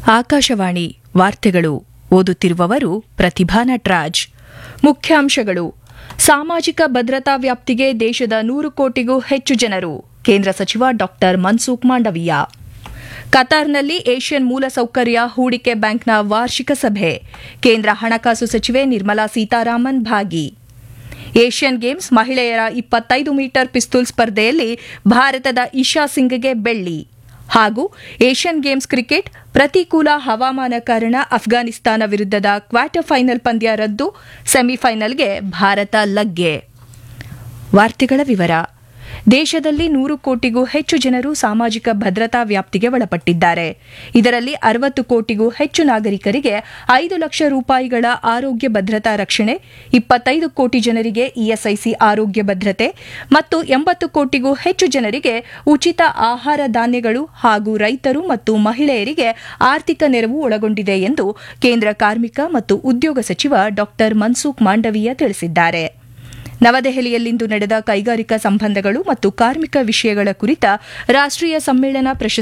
ಆಕಾಶವಾಣಿ ವಾರ್ತೆಗಳು ಓದುತ್ತಿರುವವರು ಪ್ರತಿಭಾ ನಟ್ರಾಜ್ ಮುಖ್ಯಾಂಶಗಳು ಸಾಮಾಜಿಕ ಭದ್ರತಾ ವ್ಯಾಪ್ತಿಗೆ ದೇಶದ ನೂರು ಕೋಟಿಗೂ ಹೆಚ್ಚು ಜನರು ಕೇಂದ್ರ ಸಚಿವ ಡಾ ಮನ್ಸುಖ್ ಮಾಂಡವೀಯ ಕತಾರ್ನಲ್ಲಿ ಏಷ್ಯನ್ ಮೂಲಸೌಕರ್ಯ ಹೂಡಿಕೆ ಬ್ಯಾಂಕ್ನ ವಾರ್ಷಿಕ ಸಭೆ ಕೇಂದ್ರ ಹಣಕಾಸು ಸಚಿವೆ ನಿರ್ಮಲಾ ಸೀತಾರಾಮನ್ ಭಾಗಿ ಏಷ್ಯನ್ ಗೇಮ್ಸ್ ಮಹಿಳೆಯರ ಇಪ್ಪತ್ತೈದು ಮೀಟರ್ ಪಿಸ್ತೂಲ್ ಸ್ಪರ್ಧೆಯಲ್ಲಿ ಭಾರತದ ಇಶಾ ಸಿಂಗ್ಗೆ ಬೆಳ್ಳಿ ಹಾಗೂ ಏಷ್ಯನ್ ಗೇಮ್ಸ್ ಕ್ರಿಕೆಟ್ ಪ್ರತಿಕೂಲ ಹವಾಮಾನ ಕಾರಣ ಅಫ್ಘಾನಿಸ್ತಾನ ವಿರುದ್ಧದ ಕ್ವಾರ್ಟರ್ ಫೈನಲ್ ಪಂದ್ಯ ರದ್ದು ಸೆಮಿಫೈನಲ್ಗೆ ಭಾರತ ಲಗ್ಗೆ ವಾರ್ತೆಗಳ ವಿವರ ದೇಶದಲ್ಲಿ ನೂರು ಕೋಟಿಗೂ ಹೆಚ್ಚು ಜನರು ಸಾಮಾಜಿಕ ಭದ್ರತಾ ವ್ಯಾಪ್ತಿಗೆ ಒಳಪಟ್ಟಿದ್ದಾರೆ ಇದರಲ್ಲಿ ಅರವತ್ತು ಕೋಟಿಗೂ ಹೆಚ್ಚು ನಾಗರಿಕರಿಗೆ ಐದು ಲಕ್ಷ ರೂಪಾಯಿಗಳ ಆರೋಗ್ಯ ಭದ್ರತಾ ರಕ್ಷಣೆ ಇಪ್ಪತ್ತೈದು ಕೋಟಿ ಜನರಿಗೆ ಇಎಸ್ಐಸಿ ಆರೋಗ್ಯ ಭದ್ರತೆ ಮತ್ತು ಎಂಬತ್ತು ಕೋಟಿಗೂ ಹೆಚ್ಚು ಜನರಿಗೆ ಉಚಿತ ಆಹಾರ ಧಾನ್ಯಗಳು ಹಾಗೂ ರೈತರು ಮತ್ತು ಮಹಿಳೆಯರಿಗೆ ಆರ್ಥಿಕ ನೆರವು ಒಳಗೊಂಡಿದೆ ಎಂದು ಕೇಂದ್ರ ಕಾರ್ಮಿಕ ಮತ್ತು ಉದ್ಯೋಗ ಸಚಿವ ಡಾ ಮನ್ಸುಖ್ ಮಾಂಡವೀಯ ತಿಳಿಸಿದ್ದಾರೆ ನವದೆಹಲಿಯಲ್ಲಿಂದು ನಡೆದ ಕೈಗಾರಿಕಾ ಸಂಬಂಧಗಳು ಮತ್ತು ಕಾರ್ಮಿಕ ವಿಷಯಗಳ ಕುರಿತ ರಾಷ್ಟೀಯ ಸಮ್ಮೇಳನ ಪ್ರಶಸ್ತಿ